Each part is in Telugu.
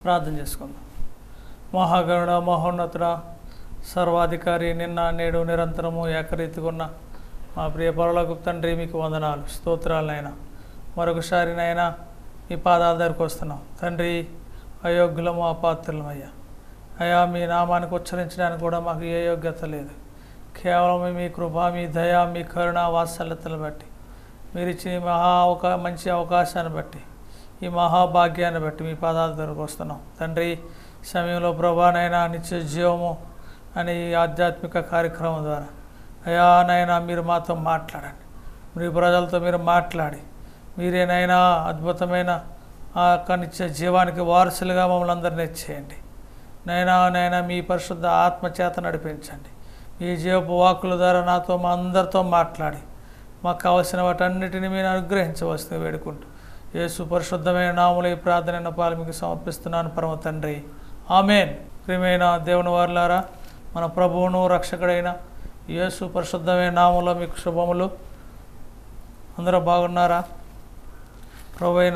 ప్రార్థన చేసుకుందాం మహాగరుడ మహోన్నతుడ సర్వాధికారి నిన్న నేడు నిరంతరము ఏకరీతిగా మా ప్రియ పరులకు తండ్రి మీకు వందనాలు స్తోత్రాలనైనా మరొకసారి నైనా మీ పాదాల దగ్గరకు వస్తున్నాం తండ్రి అయోగ్యులము అపాత్రులమయ్యా అయ్యా మీ నామానికి ఉచ్చరించడానికి కూడా మాకు ఏ యోగ్యత లేదు కేవలం మీ కృప మీ దయ మీ కరుణ వాత్సల్యతలు బట్టి మీరు ఇచ్చిన ఈ మహా అవకా మంచి అవకాశాన్ని బట్టి ఈ మహాభాగ్యాన్ని బట్టి మీ పాదాల దగ్గరకు వస్తున్నాం తండ్రి సమయంలో ప్రభానైనా నిత్య జీవము అనే ఈ ఆధ్యాత్మిక కార్యక్రమం ద్వారా అయా నైనా మీరు మాతో మాట్లాడండి మీ ప్రజలతో మీరు మాట్లాడి మీరేనైనా అద్భుతమైన ఆ యొక్క నిత్య జీవానికి వారసులుగా మమ్మల్ని అందరినీ చేయండి నైనా నైనా మీ పరిశుద్ధ ఆత్మ చేత నడిపించండి మీ జీవపు వాక్కుల ద్వారా నాతో మా అందరితో మాట్లాడి మాకు కావలసిన వాటన్నిటిని మీరు అనుగ్రహించవలసింది వేడుకుంటూ యేసు పరిశుద్ధమైన నాములు ఈ ప్రార్థన పాలు మీకు సమర్పిస్తున్నాను పరమ తండ్రి ఆమెన్ ప్రియమైన దేవుని వారులారా మన ప్రభువును రక్షకుడైన యేసు పరిశుద్ధమైన నామంలో మీకు శుభములు అందరూ బాగున్నారా ప్రభువైన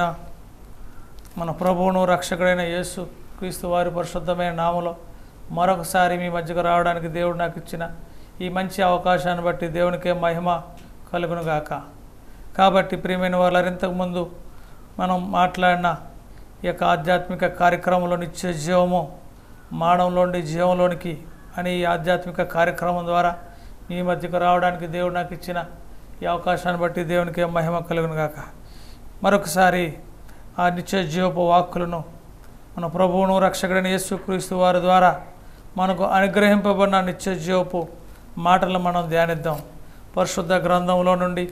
మన ప్రభువును రక్షకుడైన యేసు క్రీస్తు వారి పరిశుద్ధమైన నామలో మరొకసారి మీ మధ్యకు రావడానికి దేవుడు నాకు ఇచ్చిన ఈ మంచి అవకాశాన్ని బట్టి దేవునికే మహిమ కలుగునుగాక కాబట్టి ప్రియమైన వారు ఇంతకుముందు మనం మాట్లాడిన ఈ యొక్క ఆధ్యాత్మిక కార్యక్రమంలో నిత్య జీవము మానవంలోని జీవంలోనికి అని ఈ ఆధ్యాత్మిక కార్యక్రమం ద్వారా మీ మధ్యకు రావడానికి దేవుడు నాకు ఇచ్చిన ఈ అవకాశాన్ని బట్టి దేవునికి మహిమ కలుగునుగాక మరొకసారి ఆ నిత్య జీవపు వాక్కులను మన ప్రభువును రక్షకుడైన యేసుక్రీస్తు వారి ద్వారా మనకు అనుగ్రహింపబడిన నిత్య జీవపు మాటలను మనం ధ్యానిద్దాం పరిశుద్ధ గ్రంథంలో నుండి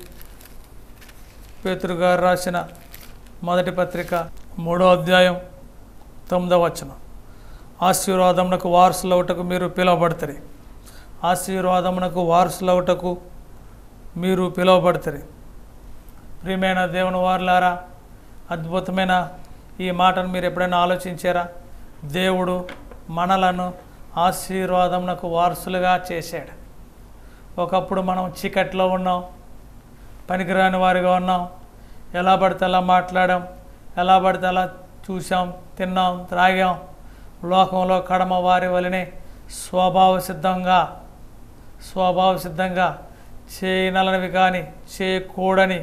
పేతురు గారు రాసిన మొదటి పత్రిక మూడో అధ్యాయం తొమ్మిదవ వచనం ఆశీర్వాదమునకు వారసులవుటకు మీరు పిలువబడతారు ఆశీర్వాదమునకు వారసులవుటకు మీరు పిలువబడతారు ప్రియమైన దేవుని వారులారా అద్భుతమైన ఈ మాటను మీరు ఎప్పుడైనా ఆలోచించారా దేవుడు మనలను ఆశీర్వాదమునకు వారసులుగా చేశాడు ఒకప్పుడు మనం చీకట్లో ఉన్నాం పనికిరాని వారిగా ఉన్నాం ఎలా పడితే అలా మాట్లాడాం ఎలా పడితే అలా చూసాం తిన్నాం త్రాగాం లోకంలో కడమ వారి వలనే స్వభావ సిద్ధంగా స్వభావ సిద్ధంగా చేయనలనివి కానీ చేయకూడని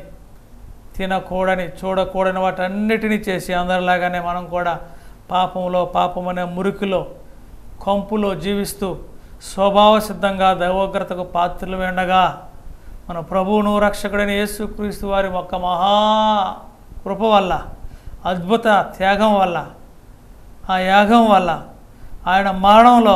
తినకూడని చూడకూడని వాటన్నిటినీ చేసి అందరిలాగానే మనం కూడా పాపంలో పాపం అనే మురికిలో కొంపులో జీవిస్తూ స్వభావ సిద్ధంగా దైవోగ్రతకు పాత్రలు ఉండగా మన ప్రభువును రక్షకుడైన యేసుక్రీస్తు వారి ఒక్క మహా కృప వల్ల అద్భుత త్యాగం వల్ల ఆ యాగం వల్ల ఆయన మరణంలో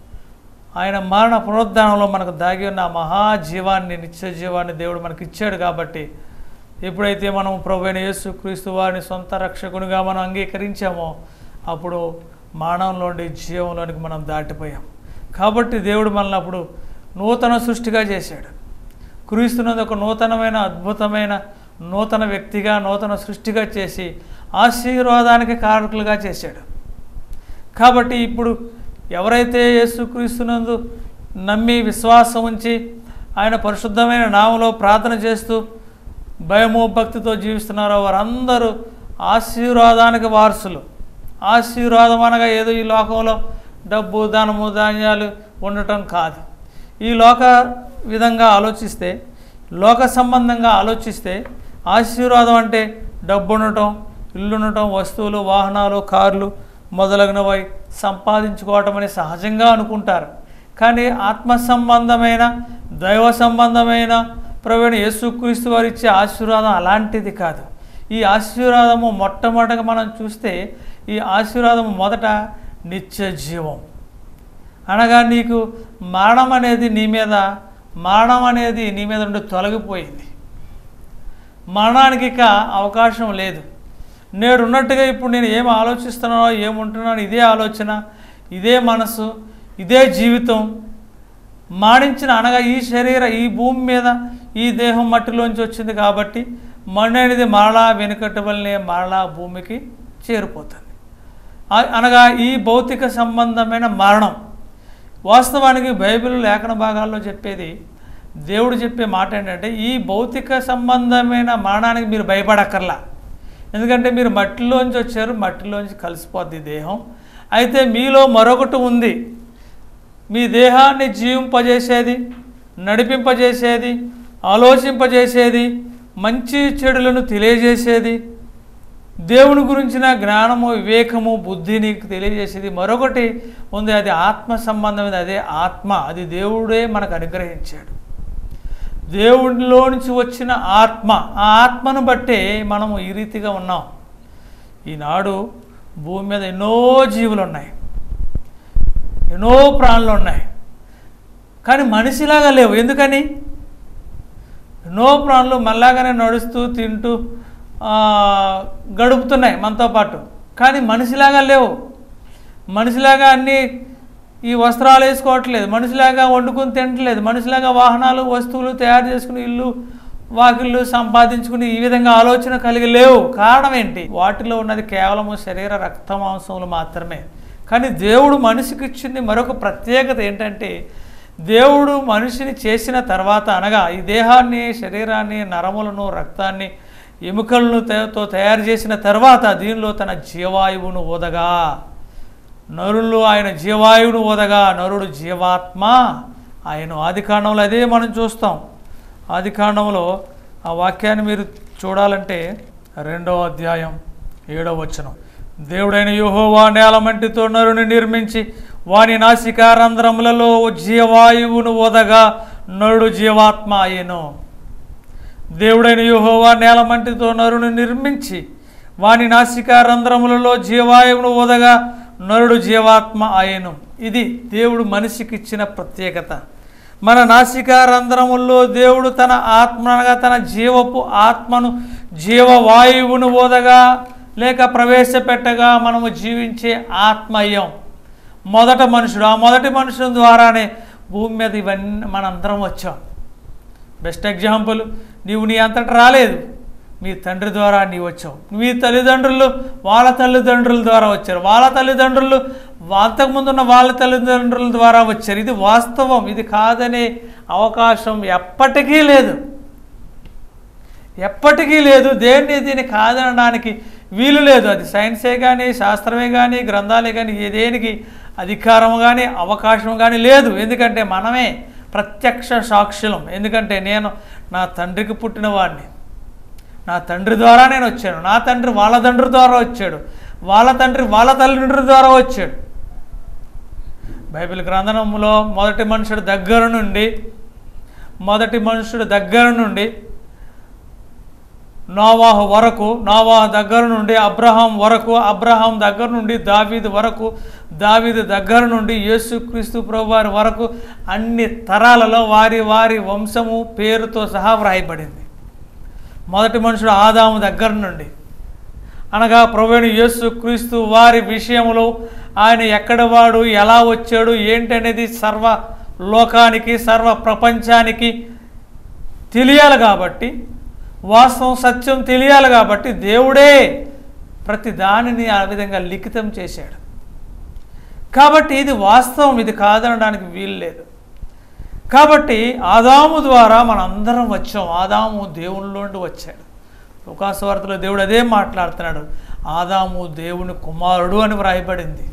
ఆయన మరణ పునరుద్ధానంలో మనకు దాగి ఉన్న ఆ మహాజీవాన్ని నిత్య జీవాన్ని దేవుడు మనకి ఇచ్చాడు కాబట్టి ఎప్పుడైతే మనం ప్రభు అయిన యేసుక్రీస్తు వారిని సొంత రక్షకునిగా మనం అంగీకరించామో అప్పుడు మరణంలోని జీవంలోనికి మనం దాటిపోయాం కాబట్టి దేవుడు మనల్ని అప్పుడు నూతన సృష్టిగా చేశాడు క్రీస్తున్నది ఒక నూతనమైన అద్భుతమైన నూతన వ్యక్తిగా నూతన సృష్టిగా చేసి ఆశీర్వాదానికి కారకులుగా చేశాడు కాబట్టి ఇప్పుడు ఎవరైతే యేసుక్రీస్తునందు నమ్మి విశ్వాసం ఉంచి ఆయన పరిశుద్ధమైన నామలో ప్రార్థన చేస్తూ భయము భక్తితో జీవిస్తున్నారో వారందరూ ఆశీర్వాదానికి వారసులు ఆశీర్వాదం అనగా ఏదో ఈ లోకంలో డబ్బు ధనము ధాన్యాలు ఉండటం కాదు ఈ లోక విధంగా ఆలోచిస్తే లోక సంబంధంగా ఆలోచిస్తే ఆశీర్వాదం అంటే డబ్బు ఉండటం ఇల్లు ఉండటం వస్తువులు వాహనాలు కార్లు మొదలగునవై సంపాదించుకోవటం అని సహజంగా అనుకుంటారు కానీ ఆత్మ సంబంధమైన దైవ సంబంధమైన ప్రవీణ యేసుక్రీస్తు వారు ఇచ్చే ఆశీర్వాదం అలాంటిది కాదు ఈ ఆశీర్వాదము మొట్టమొదటగా మనం చూస్తే ఈ ఆశీర్వాదం మొదట నిత్య జీవం అనగా నీకు మరణం అనేది నీ మీద మరణం అనేది నీ మీద నుండి తొలగిపోయింది మరణానికి ఇక అవకాశం లేదు నేడు ఉన్నట్టుగా ఇప్పుడు నేను ఏం ఆలోచిస్తున్నానో ఏముంటున్నానో ఇదే ఆలోచన ఇదే మనసు ఇదే జీవితం మాడించిన అనగా ఈ శరీర ఈ భూమి మీద ఈ దేహం మట్టిలోంచి వచ్చింది కాబట్టి మಣ್ಣి అనేది మరలా వెనుకట్టవలనే మరలా భూమికి చేరిపోతుంది ఆ- అనగా ఈ భౌతిక సంబంధమైన మరణం వాస్తవానికి బైబిల్ లేఖన భాగాల్లో చెప్పేది దేవుడు చెప్పే మాట ఏంటంటే ఈ భౌతిక సంబంధమైన మరణానికి మీరు భయపడక్కర్లా ఎందుకంటే మీరు మట్టిలోంచి వచ్చారు మట్టిలోంచి కలిసిపోద్ది ఈ దేహం అయితే మీలో మరొకటి ఉంది మీ దేహాన్ని జీవింపజేసేది నడిపింపజేసేది ఆలోచింపజేసేది మంచి చెడులను తెలియజేసేది దేవుని గురించిన జ్ఞానము వివేకము బుద్ధి నీకు తెలియజేసేది మరొకటి ఉంది అది ఆత్మ సంబంధమైనది అదే ఆత్మ అది దేవుడే మనకు అనుగ్రహించాడు దేవుడిలో నుంచి వచ్చిన ఆత్మ ఆ ఆత్మను బట్టే మనము ఈ రీతిగా ఉన్నాం ఈనాడు భూమి మీద ఎన్నో జీవులు ఉన్నాయి ఎన్నో ప్రాణులు ఉన్నాయి కానీ మనిషిలాగా లేవు ఎందుకని ఎన్నో ప్రాణులు మళ్ళాగానే నడుస్తూ తింటూ ఆ, గడుపుతున్నాయి మనతో పాటు కానీ మనిషిలాగా లేవు మనిషిలాగా అన్నీ ఈ వస్త్రాలు వేసుకోవట్లేదు మనిషిలాగా వండుకుని తినట్లేదు మనిషిలాగా వాహనాలు వస్తువులు తయారు చేసుకుని ఇల్లు వాకిళ్ళు సంపాదించుకుని ఈ విధంగా ఆలోచన కలిగి లేవు కారణం ఏంటి వాటిలో ఉన్నది కేవలము శరీర రక్త మాంసములు మాత్రమే కానీ దేవుడు మనిషికి ఇచ్చింది మరొక ప్రత్యేకత ఏంటంటే దేవుడు మనిషిని చేసిన తర్వాత అనగా ఈ దేహాన్ని శరీరాన్ని నరములను రక్తాన్ని ఎముకలను త- తో తయారు చేసిన తర్వాత దీనిలో తన జీవాయువును ఓదగా నరులు ఆయన జీవాయువును ఓదగా నరుడు జీవాత్మ ఆయన ఆదికాండంలో అదే మనం చూస్తాం ఆదికాండంలో ఆ వాక్యాన్ని మీరు చూడాలంటే రెండవ అధ్యాయం ఏడవ వచనం దేవుడైన యోహోవా నేలమంటితో నరుని నిర్మించి వాని నాసికారంధ్రములలో జీవాయువును ఓదగా నరుడు జీవాత్మ అయ్యను దేవుడైన యోహోవా నేలమంటితో నరుని నిర్మించి వాని నాసికా రంధ్రములలో జీవాయువును ఓదగా నరుడు జీవాత్మ ఆయను ఇది దేవుడు మనిషికి ఇచ్చిన ప్రత్యేకత మన నాసికా రంధ్రముల్లో దేవుడు తన ఆత్మ అనగా తన జీవపు ఆత్మను జీవవాయువును ఓదగా లేక ప్రవేశపెట్టగా మనము జీవించే ఆత్మయ్యం మొదట మనుషుడు ఆ మొదటి మనుషుని ద్వారానే భూమి మీద ఇవన్నీ మనందరం వచ్చాం బెస్ట్ ఎగ్జాంపుల్ నీవు నీ అంతట రాలేదు మీ తండ్రి ద్వారా నీవు వచ్చావు మీ తల్లిదండ్రులు వాళ్ళ తల్లిదండ్రుల ద్వారా వచ్చారు వాళ్ళ తల్లిదండ్రులు అంతకుముందు ఉన్న వాళ్ళ తల్లిదండ్రుల ద్వారా వచ్చారు ఇది వాస్తవం ఇది కాదనే అవకాశం ఎప్పటికీ లేదు ఎప్పటికీ లేదు దేన్ని దీన్ని కాదనడానికి వీలు లేదు అది సైన్సే కానీ శాస్త్రమే కానీ గ్రంథాలే కానీ ఏ దేనికి అధికారం కానీ అవకాశం కానీ లేదు ఎందుకంటే మనమే ప్రత్యక్ష సాక్షులం ఎందుకంటే నేను నా తండ్రికి పుట్టిన వాడిని నా తండ్రి ద్వారా నేను వచ్చాను నా తండ్రి వాళ్ళ తండ్రి ద్వారా వచ్చాడు వాళ్ళ తండ్రి వాళ్ళ తల్లిదండ్రుల ద్వారా వచ్చాడు బైబిల్ గ్రంథంలో మొదటి మనుషుడు దగ్గర నుండి మొదటి మనుషుడు దగ్గర నుండి నోవాహు వరకు నోవాహు దగ్గర నుండి అబ్రహాం వరకు అబ్రహాం దగ్గర నుండి దావీదు వరకు దావీదు దగ్గర నుండి యేసుక్రీస్తు ప్రభువారి వరకు అన్ని తరాలలో వారి వారి వంశము పేరుతో సహా వ్రాయబడింది మొదటి మనుషుడు ఆదాము దగ్గర నుండి అనగా ప్రభువుని యేసు క్రీస్తు వారి విషయంలో ఆయన ఎక్కడ వాడు ఎలా వచ్చాడు ఏంటనేది సర్వ లోకానికి సర్వ ప్రపంచానికి తెలియాలి కాబట్టి వాస్తవం సత్యం తెలియాలి కాబట్టి దేవుడే ప్రతి దానిని ఆ విధంగా లిఖితం చేశాడు కాబట్టి ఇది వాస్తవం ఇది కాదనడానికి వీలు లేదు కాబట్టి ఆదాము ద్వారా మనందరం వచ్చాం ఆదాము దేవునిలోండి వచ్చాడు లోకాసువార్తలో దేవుడు అదే మాట్లాడుతున్నాడు ఆదాము దేవుని కుమారుడు అని వ్రాయబడింది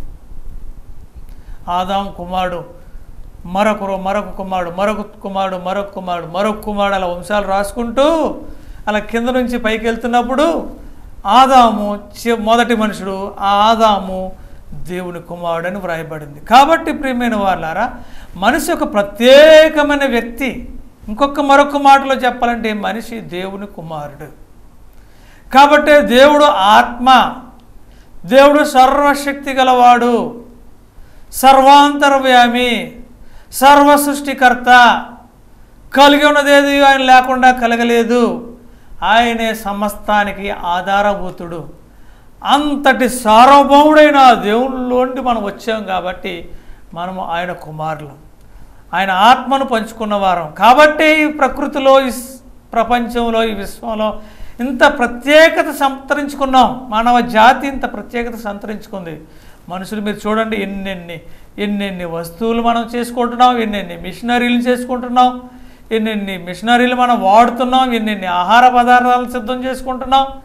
ఆదాము కుమారుడు మరొకరు మరొక కుమారుడు మరొక కుమారుడు మరొక కుమారుడు మరొక కుమారుడు అలా వంశాలు రాసుకుంటూ అలా కింద నుంచి పైకి వెళ్తున్నప్పుడు ఆదాము చి- మొదటి మనుషుడు ఆ ఆదాము దేవుని కుమారుడు అని వ్రాయబడింది కాబట్టి ప్రియమైన వాళ్ళారా మనిషి ఒక ప్రత్యేకమైన వ్యక్తి ఇంకొక మరొక మాటలో చెప్పాలంటే మనిషి దేవుని కుమారుడు కాబట్టి దేవుడు ఆత్మ దేవుడు సర్వశక్తి గలవాడు సర్వాంతర్వ్యామి సర్వ సృష్టికర్త కలిగి ఉన్నదేది ఆయన లేకుండా కలగలేదు ఆయనే సమస్తానికి ఆధారభూతుడు అంతటి సార్వభౌముడైన దేవుళ్ళలోండి మనం వచ్చాం కాబట్టి మనము ఆయన కుమారులం ఆయన ఆత్మను పంచుకున్న వారం కాబట్టి ఈ ప్రకృతిలో ఈ స్- ప్రపంచంలో ఈ విశ్వంలో ఇంత ప్రత్యేకత సంతరించుకున్నాం మానవ జాతి ఇంత ప్రత్యేకత సంతరించుకుంది మనుషులు మీరు చూడండి ఎన్నెన్ని ఎన్నెన్ని వస్తువులు మనం చేసుకుంటున్నాం ఎన్నెన్ని మిషనరీలు చేసుకుంటున్నాం ఎన్నెన్ని మిషనరీలు మనం వాడుతున్నాం ఎన్నెన్ని ఆహార పదార్థాలను సిద్ధం చేసుకుంటున్నాం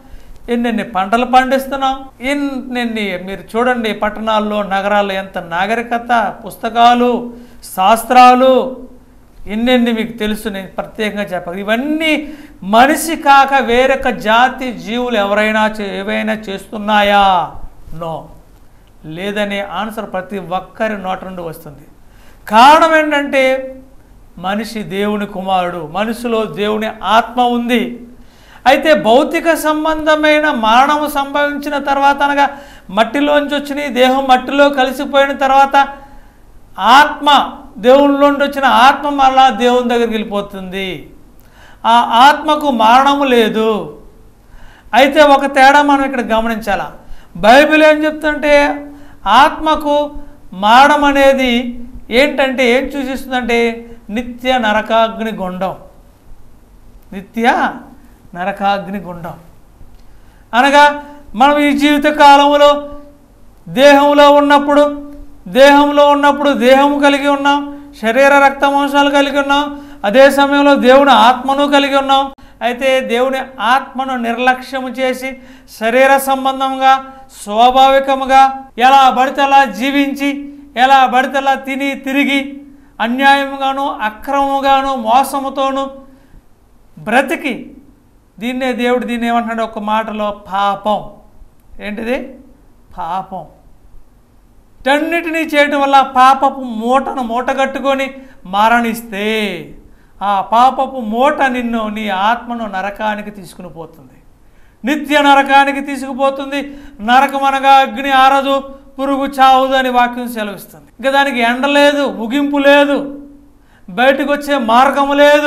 ఎన్నెన్ని పంటలు పండిస్తున్నాం ఎన్నెన్ని మీరు చూడండి పట్టణాల్లో నగరాల్లో ఎంత నాగరికత పుస్తకాలు శాస్త్రాలు ఎన్నెన్ని మీకు తెలుసు నేను ప్రత్యేకంగా చెప్పాలి ఇవన్నీ మనిషి కాక వేరొక జాతి జీవులు ఎవరైనా చే- ఏవైనా చేస్తున్నాయా నో లేదనే ఆన్సర్ ప్రతి ఒక్కరి నోట నుండి వస్తుంది కారణం ఏంటంటే మనిషి దేవుని కుమారుడు మనిషిలో దేవుని ఆత్మ ఉంది అయితే భౌతిక సంబంధమైన మరణము సంభవించిన తర్వాత అనగా మట్టిలోంచి వచ్చిన ఈ దేహం మట్టిలో కలిసిపోయిన తర్వాత ఆత్మ దేవునిలో నుండి వచ్చిన ఆత్మ మరలా దేవుని దగ్గరికి వెళ్ళిపోతుంది ఆ ఆత్మకు మరణము లేదు అయితే ఒక తేడా మనం ఇక్కడ గమనించాల బైబిల్ ఏం చెప్తుంటే ఆత్మకు మారడం అనేది ఏంటంటే ఏం సూచిస్తుందంటే నిత్య నరకాగ్ని గుండం నిత్య నరకాగ్ని గుండం అనగా మనం ఈ జీవిత కాలంలో దేహంలో ఉన్నప్పుడు దేహంలో ఉన్నప్పుడు దేహం కలిగి ఉన్నాం శరీర రక్త మాంసాలు కలిగి ఉన్నాం అదే సమయంలో దేవుని ఆత్మను కలిగి ఉన్నాం అయితే దేవుని ఆత్మను నిర్లక్ష్యము చేసి శరీర సంబంధంగా స్వాభావికముగా ఎలా పడితే అలా జీవించి ఎలా పడితే అలా తిని తిరిగి అన్యాయముగాను అక్రమముగాను మోసముతోనూ బ్రతికి దీన్నే దేవుడు దీన్ని ఏమంటున్నాడు ఒక మాటలో పాపం ఏంటిది పాపం వీటన్నిటినీ చేయటం వల్ల పాపపు మూటను మూటగట్టుకొని మరణిస్తే ఆ పాపపు మూట నిన్ను నీ ఆత్మను నరకానికి తీసుకుని పోతుంది నిత్య నరకానికి తీసుకుపోతుంది నరకం అనగా అగ్ని ఆరదు పురుగు చావదు అని వాక్యం సెలవిస్తుంది ఇంకా దానికి ఎండ లేదు ముగింపు లేదు బయటకు వచ్చే మార్గము లేదు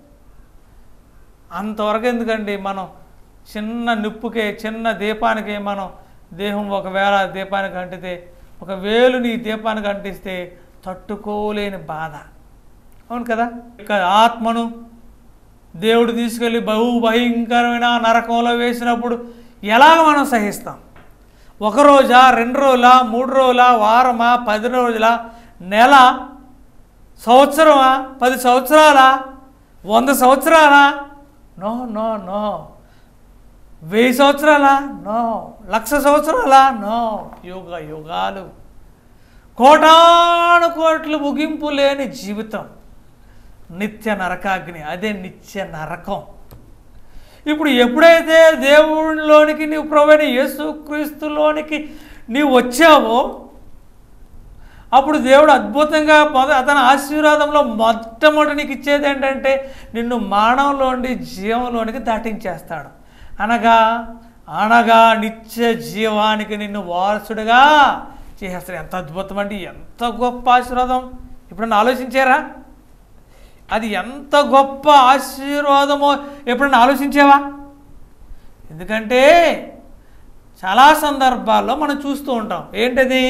అంతవరకు ఎందుకండి మనం చిన్న నిప్పుకే చిన్న దీపానికి మనం దేహం ఒకవేళ దీపానికి అంటితే ఒక వేలు నీ దీపానికి అంటిస్తే తట్టుకోలేని బాధ అవును కదా ఇక ఆత్మను దేవుడు తీసుకెళ్ళి బహు భయంకరమైన నరకంలో వేసినప్పుడు ఎలాగ మనం సహిస్తాం ఒక రోజా రెండు రోజుల మూడు రోజుల వారమా పది రోజుల నెల సంవత్సరమా పది సంవత్సరాలా వంద సంవత్సరాలా నో నో నో వెయ్యి సంవత్సరాలా నో లక్ష సంవత్సరాలా నో యుగ యుగాలు కోటాను కోట్లు ముగింపు లేని జీవితం నిత్య నరకాగ్ని అదే నిత్య నరకం ఇప్పుడు ఎప్పుడైతే దేవుడిలోనికి నీవు ప్రవైన యేసుక్రీస్తులోనికి నీవు వచ్చావో అప్పుడు దేవుడు అద్భుతంగా మొద అతని ఆశీర్వాదంలో మొట్టమొదటి నీకు ఇచ్చేది ఏంటంటే నిన్ను మానవంలోండి జీవంలోనికి దాటించేస్తాడు అనగా అనగా నిత్య జీవానికి నిన్ను వారసుడుగా చేసేస్తాడు ఎంత అద్భుతం అండి ఎంత గొప్ప ఆశీర్వాదం ఎప్పుడన్నా ఆలోచించారా అది ఎంత గొప్ప ఆశీర్వాదమో ఎప్పుడన్నా ఆలోచించావా ఎందుకంటే చాలా సందర్భాల్లో మనం చూస్తూ ఉంటాం ఏంటది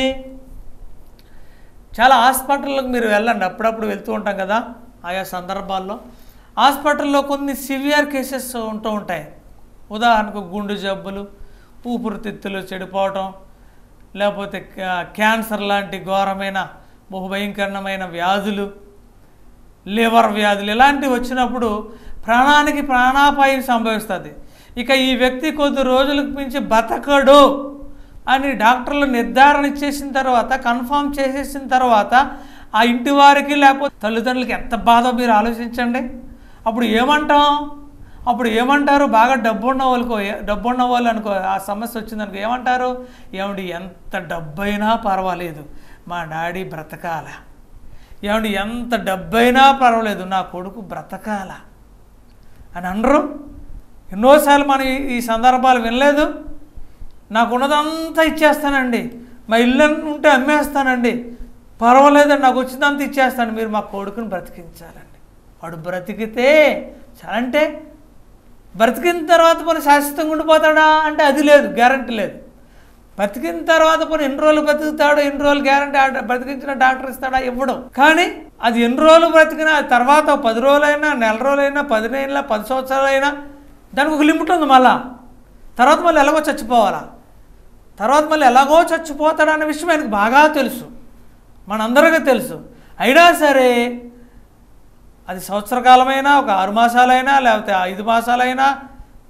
చాలా హాస్పిటల్లకు మీరు వెళ్ళండి అప్పుడప్పుడు వెళ్తూ ఉంటాం కదా ఆయా సందర్భాల్లో హాస్పిటల్లో కొన్ని సివియర్ కేసెస్ ఉంటూ ఉంటాయి ఉదాహరణకు గుండె జబ్బులు ఊపిరితిత్తులు చెడిపోవటం లేకపోతే క్యా- క్యాన్సర్ లాంటి ఘోరమైన బహుభయంకరమైన వ్యాధులు లివర్ వ్యాధులు ఇలాంటివి వచ్చినప్పుడు ప్రాణానికి ప్రాణాపాయం సంభవిస్తుంది ఇక ఈ వ్యక్తి కొద్ది రోజులకు మించి బతకడు అని డాక్టర్లు నిర్ధారణ చేసిన తర్వాత కన్ఫామ్ చేసేసిన తర్వాత ఆ ఇంటి వారికి లేకపోతే తల్లిదండ్రులకి ఎంత బాధ మీరు ఆలోచించండి అప్పుడు ఏమంటాం అప్పుడు ఏమంటారు బాగా డబ్బు ఉన్న వాళ్ళకో డబ్బు ఉన్న వాళ్ళు అనుకో ఆ సమస్య వచ్చిందనుకో ఏమంటారు ఏమండి ఎంత డబ్బైనా పర్వాలేదు మా డాడీ బ్రతకాల ఏమండి ఎంత డబ్బైనా పర్వాలేదు నా కొడుకు బ్రతకాల అని అనరు ఎన్నోసార్లు మనం ఈ- ఈ సందర్భాలు వినలేదు నాకు ఉన్నదంతా ఇచ్చేస్తానండి మా ఇల్లు ఉంటే అమ్మేస్తానండి పర్వాలేదండి నాకు వచ్చిందంతా ఇచ్చేస్తాను మీరు మా కొడుకుని బ్రతికించాలండి వాడు బ్రతికితే చాలా అంటే బ్రతికిన తర్వాత పోనీ శాశ్వతంగా ఉండిపోతాడా అంటే అది లేదు గ్యారంటీ లేదు బ్రతికిన తర్వాత పోనీ ఎన్ని రోజులు బ్రతుకుతాడో ఎన్ని రోజులు గ్యారంటీ బ్రతికించిన డాక్టర్ ఇస్తాడా ఇవ్వడం కానీ అది ఎన్ని రోజులు బ్రతికినా తర్వాత పది రోజులైనా నెల రోజులైనా పది నెలల పది సంవత్సరాలైనా దానికి ఒక లిమిట్ ఉంది మళ్ళా తర్వాత మళ్ళీ ఎలాగో చచ్చిపోవాలా తర్వాత మళ్ళీ ఎలాగో చచ్చిపోతాడు అన్న విషయం ఆయనకు బాగా తెలుసు మనందరికీ తెలుసు అయినా సరే అది సంవత్సర కాలమైనా ఒక ఆరు మాసాలైనా లేకపోతే ఐదు మాసాలైనా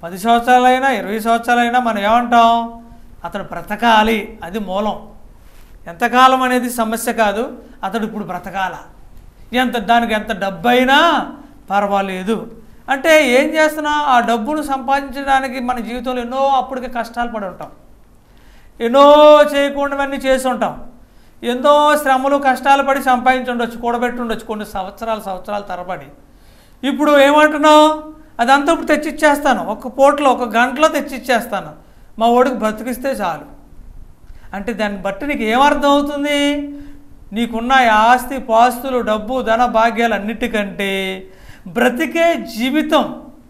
పది సంవత్సరాలైనా ఇరవై సంవత్సరాలైనా మనం ఏమంటాం అతడు బ్రతకాలి అది మూలం ఎంతకాలం అనేది సమస్య కాదు అతడు ఇప్పుడు బ్రతకాల ఎంత దానికి ఎంత డబ్బు అయినా పర్వాలేదు అంటే ఏం చేస్తున్నాం ఆ డబ్బును సంపాదించడానికి మన జీవితంలో ఎన్నో అప్పటికే కష్టాలు పడి ఉంటాం ఎన్నో చేయకుండావన్నీ చేసి ఉంటాం ఎన్నో శ్రమలు కష్టాలు పడి సంపాదించి ఉండొచ్చు కూడబెట్టి ఉండొచ్చు కొన్ని సంవత్సరాలు సంవత్సరాల తరబడి ఇప్పుడు ఏమంటున్నావు అదంతా ఇప్పుడు తెచ్చిచ్చేస్తాను ఒక పూటలో ఒక గంటలో తెచ్చిచ్చేస్తాను మా ఓడికి బ్రతికిస్తే చాలు అంటే దాన్ని బట్టి నీకు ఏమర్థం అవుతుంది నీకున్న ఈ ఆస్తి పాస్తులు డబ్బు ధన భాగ్యాలు అన్నిటికంటే బ్రతికే జీవితం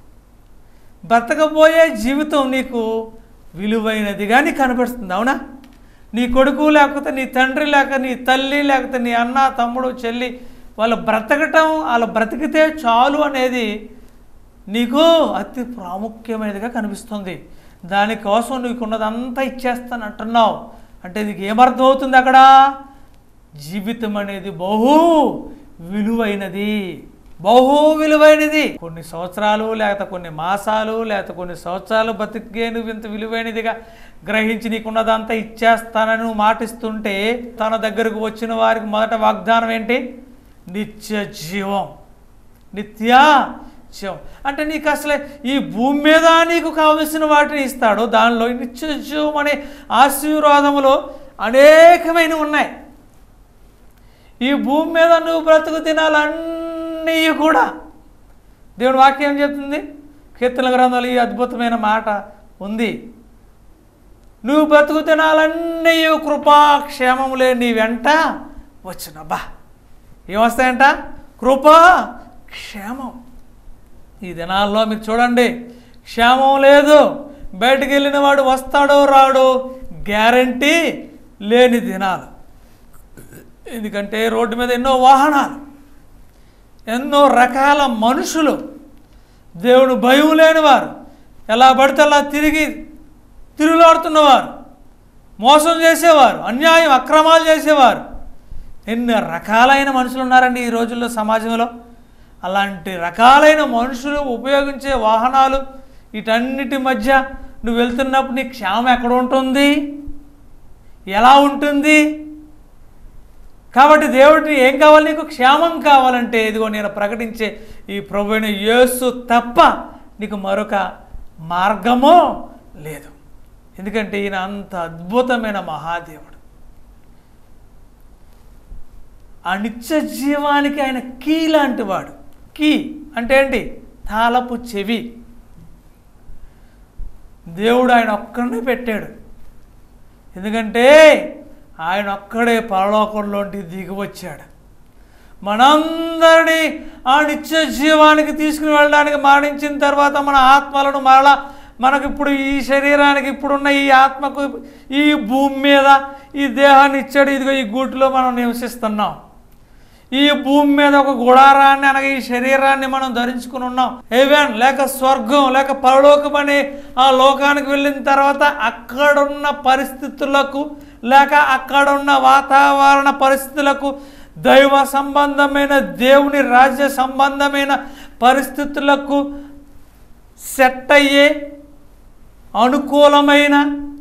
బ్రతకబోయే జీవితం నీకు విలువైనదిగా నీకు కనపడుతుంది అవునా నీ కొడుకు లేకపోతే నీ తండ్రి లేక నీ తల్లి లేకపోతే నీ అన్న తమ్ముడు చెల్లి వాళ్ళు బ్రతకటం వాళ్ళు బ్రతికితే చాలు అనేది నీకు అతి ప్రాముఖ్యమైనదిగా కనిపిస్తుంది దానికోసం నీకున్నదంతా ఇచ్చేస్తాను అంటున్నావు అంటే నీకు ఏమర్థం అవుతుంది అక్కడ జీవితం అనేది బహు విలువైనది బహు విలువైనది కొన్ని సంవత్సరాలు లేకపోతే కొన్ని మాసాలు లేకపోతే కొన్ని సంవత్సరాలు బతికే నువ్వు ఇంత విలువైనదిగా గ్రహించి నీకున్నదంతా ఇచ్చేస్తానని నువ్వు మాటిస్తుంటే తన దగ్గరకు వచ్చిన వారికి మొదట వాగ్దానం ఏంటి నిత్య జీవం నిత్య జీవం అంటే నీకు అసలే ఈ భూమి మీద నీకు కావలసిన వాటిని ఇస్తాడు దానిలో ఈ నిత్య జీవం అనే ఆశీర్వాదములో అనేకమైన ఉన్నాయి ఈ భూమి మీద నువ్వు బ్రతుకు దినాలన్నీ కూడా దేవుడి వాక్యం ఏం చెప్తుంది కీర్తన గ్రంథంలో ఈ అద్భుతమైన మాట ఉంది నువ్వు బ్రతుకు దినాలన్నీ కృపాక్షేమములే నీ వెంట వచ్చిన బా ఏమొస్తాయంట కృపా క్షేమం ఈ దినాల్లో మీరు చూడండి క్షేమం లేదు బయటికి వెళ్ళిన వాడు వస్తాడో రాడో గ్యారంటీ లేని దినాలు ఎందుకంటే రోడ్డు మీద ఎన్నో వాహనాలు ఎన్నో రకాల మనుషులు దేవుడు భయం లేనివారు ఎలా పడితే అలా తిరిగి తిరుగులాడుతున్నవారు మోసం చేసేవారు అన్యాయం అక్రమాలు చేసేవారు ఎన్ని రకాలైన మనుషులు ఉన్నారండి ఈ రోజుల్లో సమాజంలో అలాంటి రకాలైన మనుషులు ఉపయోగించే వాహనాలు వీటన్నిటి మధ్య నువ్వు వెళ్తున్నప్పుడు నీ క్షేమం ఎక్కడ ఉంటుంది ఎలా ఉంటుంది కాబట్టి దేవుడిని ఏం కావాలి నీకు క్షేమం కావాలంటే ఇదిగో నేను ప్రకటించే ఈ ప్రభువైన యేసు తప్ప నీకు మరొక మార్గమో లేదు ఎందుకంటే ఈయన అంత అద్భుతమైన మహాదేవుడు ఆ నిత్య జీవానికి ఆయన కీ లాంటి వాడు కీ అంటే ఏంటి తాళపు చెవి దేవుడు ఆయన ఒక్కడనే పెట్టాడు ఎందుకంటే ఆయన ఒక్కడే పరలోకంలోంటి దిగి వచ్చాడు మనందరినీ ఆ నిత్య జీవానికి తీసుకుని వెళ్ళడానికి మరణించిన తర్వాత మన ఆత్మలను మరలా మనకి ఇప్పుడు ఈ శరీరానికి ఇప్పుడున్న ఈ ఆత్మకు ఈ భూమి మీద ఈ దేహాన్ని ఇచ్చాడు ఇదిగో ఈ గూటిలో మనం నివసిస్తున్నాం ఈ భూమి మీద ఒక గుడారాన్ని అనగా ఈ శరీరాన్ని మనం ధరించుకుని ఉన్నాం హెవెన్ లేక స్వర్గం లేక పరలోకం అనే ఆ లోకానికి వెళ్ళిన తర్వాత అక్కడున్న పరిస్థితులకు లేక అక్కడున్న వాతావరణ పరిస్థితులకు దైవ సంబంధమైన దేవుని రాజ్య సంబంధమైన పరిస్థితులకు సెట్ అయ్యే అనుకూలమైన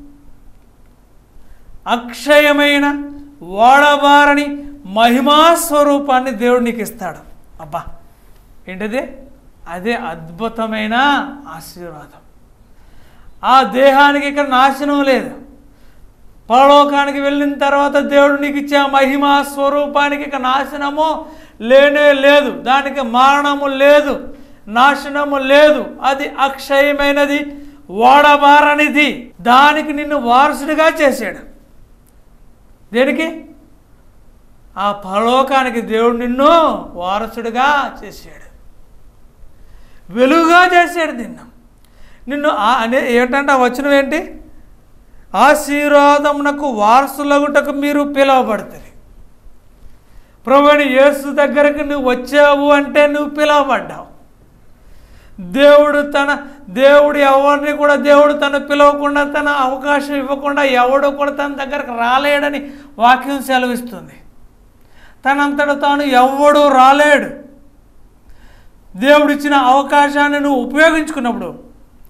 అక్షయమైన వాడబారని మహిమా స్వరూపాన్ని దేవుడు నీకు ఇస్తాడు అబ్బా ఏంటిది అదే అద్భుతమైన ఆశీర్వాదం ఆ దేహానికి ఇక్కడ నాశనం లేదు పరలోకానికి వెళ్ళిన తర్వాత దేవుడు నీకు ఇచ్చే ఆ మహిమా స్వరూపానికి ఇక నాశనము లేనే లేదు దానికి మరణము లేదు నాశనము లేదు అది అక్షయమైనది ఓడబారనిది దానికి నిన్ను వారసుడిగా చేశాడు దేనికి ఆ పరలోకానికి దేవుడు నిన్ను వారసుడిగా చేశాడు వెలుగుగా చేశాడు నిన్ను నిన్ను ఆ- అనే ఏంటంటే ఆ వచనం ఏంటి ఆశీర్వాదమునకు వారసులగుటకు మీరు పిలువబడతారు ప్రభుని యేసు దగ్గరకు నువ్వు వచ్చావు అంటే నువ్వు పిలువబడ్డావు దేవుడు తన దేవుడు ఎవరిని కూడా దేవుడు తను పిలవకుండా తన అవకాశం ఇవ్వకుండా ఎవడు కూడా తన దగ్గరకు రాలేడని వాక్యం సెలవిస్తుంది తనంతట తాను ఎవడు రాలేడు దేవుడిచ్చిన అవకాశాన్ని నువ్వు ఉపయోగించుకున్నప్పుడు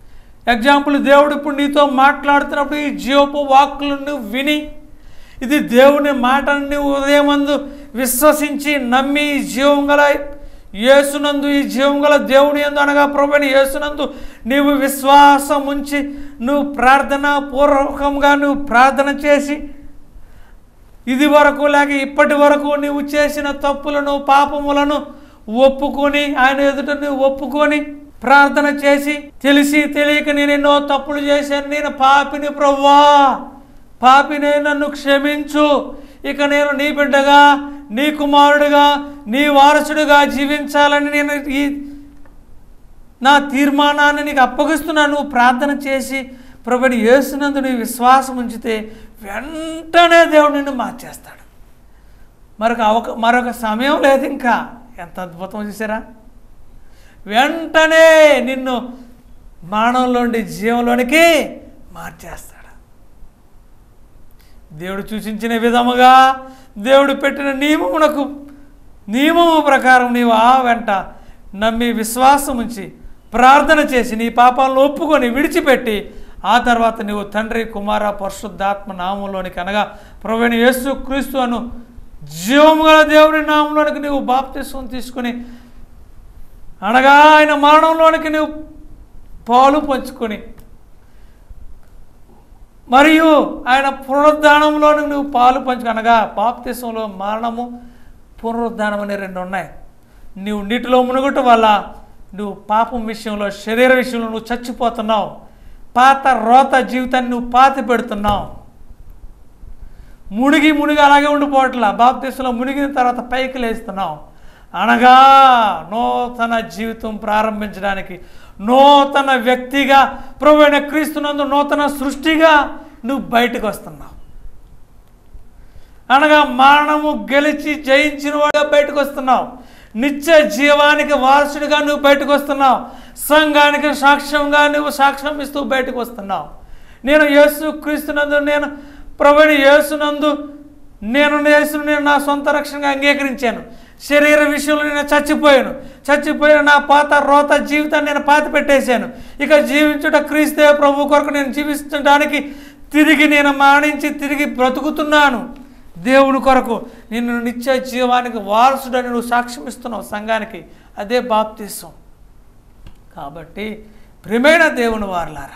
ఎగ్జాంపుల్ దేవుడు ఇప్పుడు నీతో మాట్లాడుతున్నప్పుడు ఈ జీవపు వాక్కులను విని ఇది దేవుని మాటను నువ్వు ఉదయమందు విశ్వసించి నమ్మి ఈ జీవం గల యేసునందు ఈ జీవం గల దేవుని ఎందు అనగా ప్రభుని యేసునందు నీవు విశ్వాసం ఉంచి నువ్వు ప్రార్థన పూర్వకంగా నువ్వు ప్రార్థన చేసి ఇది వరకు లేక ఇప్పటి వరకు నీవు చేసిన తప్పులను పాపములను ఒప్పుకొని ఆయన ఎదుట నువ్వు ఒప్పుకొని ప్రార్థన చేసి తెలిసి తెలియక నేను ఎన్నో తప్పులు చేశాను నేను పాపిని ప్రవ్వా పాపినే నన్ను క్షమించు ఇక నేను నీ బిడ్డగా నీ కుమారుడిగా నీ వారసుడిగా జీవించాలని నేను ఈ నా తీర్మానాన్ని నీకు అప్పగిస్తున్నాను నువ్వు ప్రార్థన చేసి ప్రభుని యేసునందు నీ విశ్వాసం ఉంచితే వెంటనే దేవుడు నిన్ను మార్చేస్తాడు మరొక అవక మరొక సమయం లేదు ఇంకా ఎంత అద్భుతం చూసారా వెంటనే నిన్ను మానవంలోని జీవంలోనికి మార్చేస్తాడు దేవుడు సూచించిన విధముగా దేవుడు పెట్టిన నియమమునకు నియమము ప్రకారం నీవు ఆ వెంట నమ్మి విశ్వాసం ఉంచి ప్రార్థన చేసి నీ పాపాలను ఒప్పుకొని విడిచిపెట్టి ఆ తర్వాత నీవు తండ్రి కుమార పరిశుద్ధాత్మ నామంలోనికి అనగా ప్రవీణ యేసు క్రీస్తు అను జీవము గల దేవుని నామంలోనికి నీవు బాప్తిస్వం తీసుకుని అనగా ఆయన మరణంలోనికి నీవు పాలు పంచుకొని మరియు ఆయన పునరుద్ధానంలోని నువ్వు పాలు పంచుకనగా బాప్తిసంలో మరణము పునరుద్ధానం అనే రెండు ఉన్నాయి నువ్వు నీటిలో మునుగుట వల్ల నువ్వు పాపం విషయంలో శరీర విషయంలో నువ్వు చచ్చిపోతున్నావు పాత రోత జీవితాన్ని నువ్వు పాతి పెడుతున్నావు మునిగి మునిగి అలాగే ఉండిపోవట్లా బాప్తీసంలో మునిగిన తర్వాత పైకి లేస్తున్నావు అనగా నూతన జీవితం ప్రారంభించడానికి నూతన వ్యక్తిగా ప్రభువైన క్రీస్తునందు నూతన సృష్టిగా నువ్వు బయటకు వస్తున్నావు అనగా మరణము గెలిచి జయించిన వాడుగా బయటకు వస్తున్నావు నిత్య జీవానికి వారసుడిగా నువ్వు బయటకు వస్తున్నావు సంఘానికి సాక్ష్యంగా నువ్వు సాక్ష్యం ఇస్తూ బయటకు వస్తున్నావు నేను యేసు క్రీస్తునందు నేను ప్రభుని యేసునందు నేను యేసును నేను నా సొంత రక్షణగా అంగీకరించాను శరీర విషయంలో నేను చచ్చిపోయాను చచ్చిపోయిన నా పాత రోత జీవితాన్ని నేను పాతి పెట్టేశాను ఇక జీవించుట క్రీస్తే ప్రభు కొరకు నేను జీవించడానికి తిరిగి నేను మాణించి తిరిగి బ్రతుకుతున్నాను దేవుని కొరకు నిన్ను నిత్య జీవానికి వారసుడని నువ్వు సాక్ష్యం ఇస్తున్నావు సంఘానికి అదే బాప్తిసం కాబట్టి ప్రియమైన దేవుని వారలారా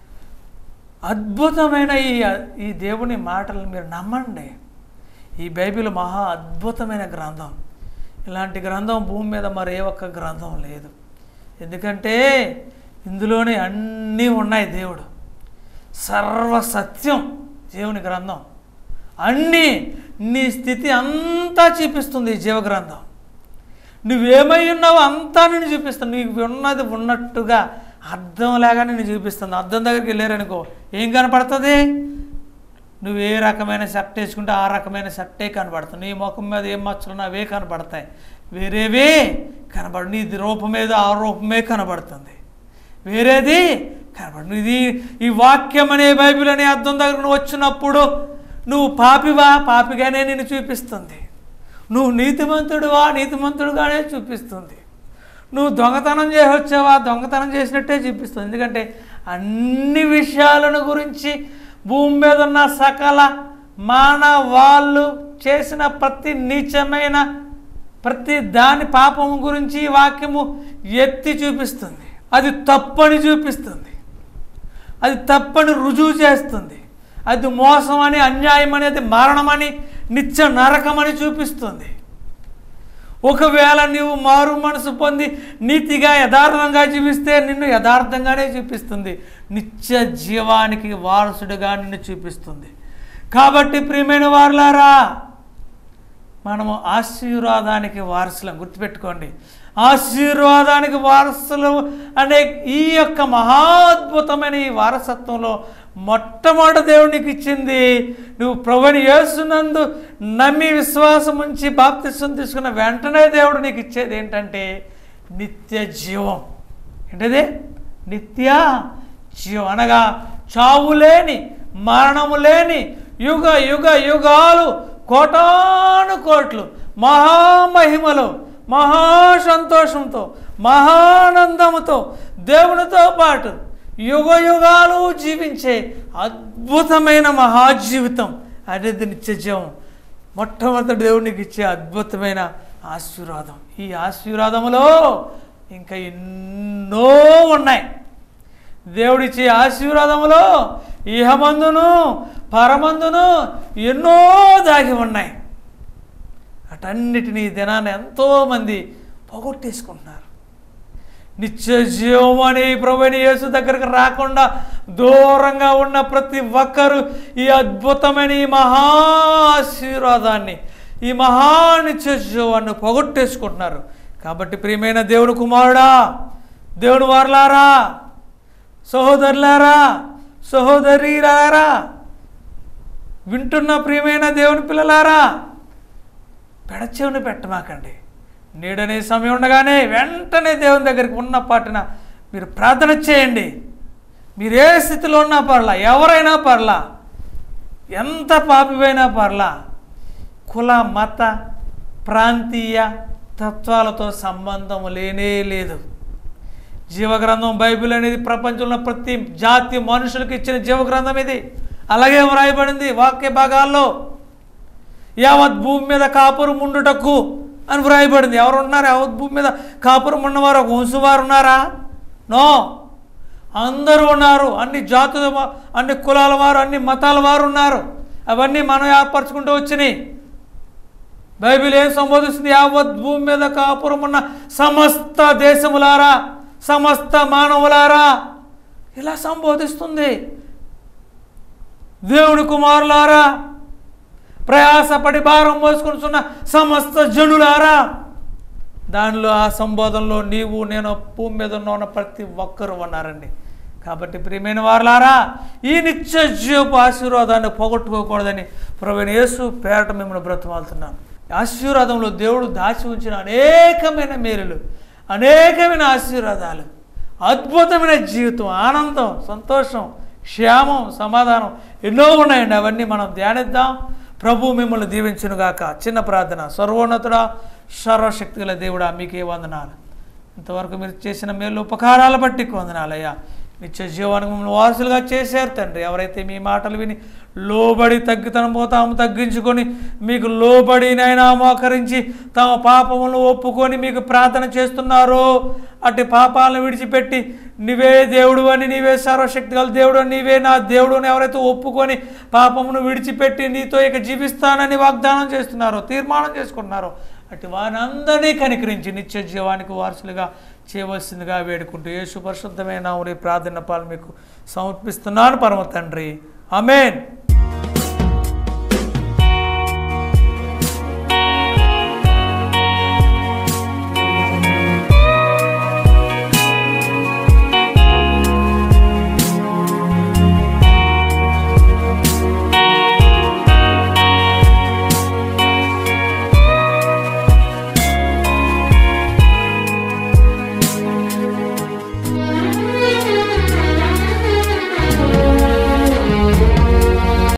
అద్భుతమైన ఈ ఈ దేవుని మాటలను మీరు నమ్మండి ఈ బైబిల్ మహా అద్భుతమైన గ్రంథం ఇలాంటి గ్రంథం భూమి మీద మరి ఏ ఒక్క గ్రంథం లేదు ఎందుకంటే ఇందులోనే అన్నీ ఉన్నాయి దేవుడు సర్వ సత్యం దేవుని గ్రంథం అన్నీ నీ స్థితి అంతా చూపిస్తుంది ఈ జీవగ్రంథం నువ్వేమై ఉన్నావో అంతా నేను చూపిస్తాను నీకు ఉన్నది ఉన్నట్టుగా అర్థం లేగా నేను చూపిస్తుంది అర్థం దగ్గరికి వెళ్ళారనుకో ఏం కనపడుతుంది నువ్వు ఏ రకమైన షర్ట్ వేసుకుంటే ఆ రకమైన షర్టే కనపడుతుంది నీ ముఖం మీద ఏం మచ్చలు అవే కనపడతాయి వేరేవే కనబడు నీ రూపం మీద ఆ రూపమే కనబడుతుంది వేరేది కనబడు ఇది ఈ వాక్యం అనే బైబిల్ అనే అర్థం దగ్గర నువ్వు వచ్చినప్పుడు నువ్వు పాపివా పాపిగానే నిన్ను చూపిస్తుంది నువ్వు నీతిమంతుడువా నీతిమంతుడుగానే చూపిస్తుంది నువ్వు దొంగతనం చేసి వచ్చావా దొంగతనం చేసినట్టే చూపిస్తుంది ఎందుకంటే అన్ని విషయాలను గురించి భూమి మీద ఉన్న సకల మానవాళ్ళు చేసిన ప్రతి నీచమైన ప్రతి దాని పాపము గురించి ఈ వాక్యము ఎత్తి చూపిస్తుంది అది తప్పని చూపిస్తుంది అది తప్పని రుజువు చేస్తుంది అది మోసం అని అన్యాయం అనేది మరణమని నిత్య నరకమని చూపిస్తుంది ఒకవేళ నీవు మారు మనసు పొంది నీతిగా యథార్థంగా జీవిస్తే నిన్ను యథార్థంగానే చూపిస్తుంది నిత్య జీవానికి వారసుడిగా నిన్ను చూపిస్తుంది కాబట్టి ప్రియమైన వారులారా మనము ఆశీర్వాదానికి వారసులం గుర్తుపెట్టుకోండి ఆశీర్వాదానికి వారసులు అనే ఈ యొక్క మహాద్భుతమైన ఈ వారసత్వంలో మొట్టమొదటి దేవునికి ఇచ్చింది నువ్వు ప్రభుని యేసునందు నమ్మి విశ్వాసం ఉంచి బాప్తిసం తీసుకున్న వెంటనే దేవుడు నీకు ఇచ్చేది ఏంటంటే నిత్య జీవం ఏంటది నిత్య జీవం అనగా చావు లేని మరణము లేని యుగ యుగ యుగాలు కోటాను కోట్లు మహామహిమలో మహా సంతోషంతో మహానందముతో దేవునితో పాటు యుగ యుగాలు జీవించే అద్భుతమైన మహాజీవితం అనేది నిత్య జీవం మొట్టమొదటి దేవునికి ఇచ్చే అద్భుతమైన ఆశీర్వాదం ఈ ఆశీర్వాదములో ఇంకా ఎన్నో ఉన్నాయి దేవుడిచ్చే ఆశీర్వాదములో ఇహమందును పరమందును ఎన్నో దాగి ఉన్నాయి అటన్నిటినీ ఈ దినాన్ని ఎంతోమంది పోగొట్టేసుకుంటున్నారు నిత్య జీవం అనే ప్రభుని యేసు దగ్గరకు రాకుండా దూరంగా ఉన్న ప్రతి ఒక్కరూ ఈ అద్భుతమైన ఈ మహా ఆశీర్వాదాన్ని ఈ మహా నిత్య జీవాన్ని పోగొట్టేసుకుంటున్నారు కాబట్టి ప్రియమైన దేవుని కుమారుడా దేవుని వారలారా సహోదరులారా సహోదరీలారా వింటున్న ప్రియమైన దేవుని పిల్లలారా పెడచెవిని పెట్టమాకండి నీడనే సమయం ఉండగానే వెంటనే దేవుని దగ్గరికి ఉన్న పాటిన మీరు ప్రార్థన చేయండి మీరు ఏ స్థితిలో ఉన్నా పర్లా ఎవరైనా పర్లా ఎంత పాపివైనా పర్లా కుల మత ప్రాంతీయ తత్వాలతో సంబంధం లేనే లేదు జీవగ్రంథం బైబిల్ అనేది ప్రపంచంలో ప్రతి జాతి మనుషులకు ఇచ్చిన జీవగ్రంథం ఇది అలాగే వ్రాయబడింది వాక్య భాగాల్లో యావత్ భూమి మీద కాపురం ఉండుటకు అని వ్రాయబడింది ఎవరు ఉన్నారు యావత్ భూమి మీద కాపురం ఉన్నవారు ఒక వంశవారు ఉన్నారా నో అందరూ ఉన్నారు అన్ని జాతుల వా- అన్ని కులాల వారు అన్ని మతాల వారు ఉన్నారు అవన్నీ మనం ఏర్పరచుకుంటూ వచ్చినాయి బైబిల్ ఏం సంబోధిస్తుంది యావత్ భూమి మీద కాపురం ఉన్న సమస్త దేశములారా సమస్త మానవులారా ఇలా సంబోధిస్తుంది దేవుని కుమారులారా ప్రయాసపడి భారం మోసుకుంటున్న సమస్త జనులారా దానిలో ఆ సంబోధనలో నీవు నేను భూమి మీద ఉన్న ప్రతి ఒక్కరు ఉన్నారండి కాబట్టి ప్రియమైన వారలారా ఈ నిత్య జీవపు ఆశీర్వాదాన్ని పోగొట్టుకోకూడదని ప్రవీణ యేసు పేరట మిమ్మల్ని బ్రతమాలుతున్నాను ఆశీర్వాదంలో దేవుడు దాచి ఉంచిన అనేకమైన మేలులు అనేకమైన ఆశీర్వాదాలు అద్భుతమైన జీవితం ఆనందం సంతోషం క్షేమం సమాధానం ఎన్నో ఉన్నాయండి అవన్నీ మనం ధ్యానిద్దాం ప్రభు మిమ్మల్ని దీవించునుగాక చిన్న ప్రార్థన సర్వోన్నతుడా సర్వశక్తి గల దేవుడా మీకే వందనాలు ఇంతవరకు మీరు చేసిన మేలు ఉపకారాల బట్టి వందనాలయ్యా నిత్య జీవానికి మమ్మల్ని వారసులుగా చేశారు తండ్రి ఎవరైతే మీ మాటలు విని లోబడి తగ్గితనం తాము తగ్గించుకొని మీకు లోబడినైనా మోకరించి తమ పాపములను ఒప్పుకొని మీకు ప్రార్థన చేస్తున్నారో అటు పాపాలను విడిచిపెట్టి నీవే దేవుడు అని నీవే సర్వశక్తి గల దేవుడు అని నీవే నా దేవుడు అని ఎవరైతే ఒప్పుకొని పాపమును విడిచిపెట్టి నీతో ఇక జీవిస్తానని వాగ్దానం చేస్తున్నారో తీర్మానం చేసుకుంటున్నారో అటు వారిని అందరినీ కనికరించి నిత్య జీవానికి వారసులుగా చేయవలసిందిగా వేడుకుంటూ యేసు పరిశుద్ధమైన నామములో ఈ ప్రార్థన పాలు మీకు సమర్పిస్తున్నాను పరమ తండ్రి అమేన్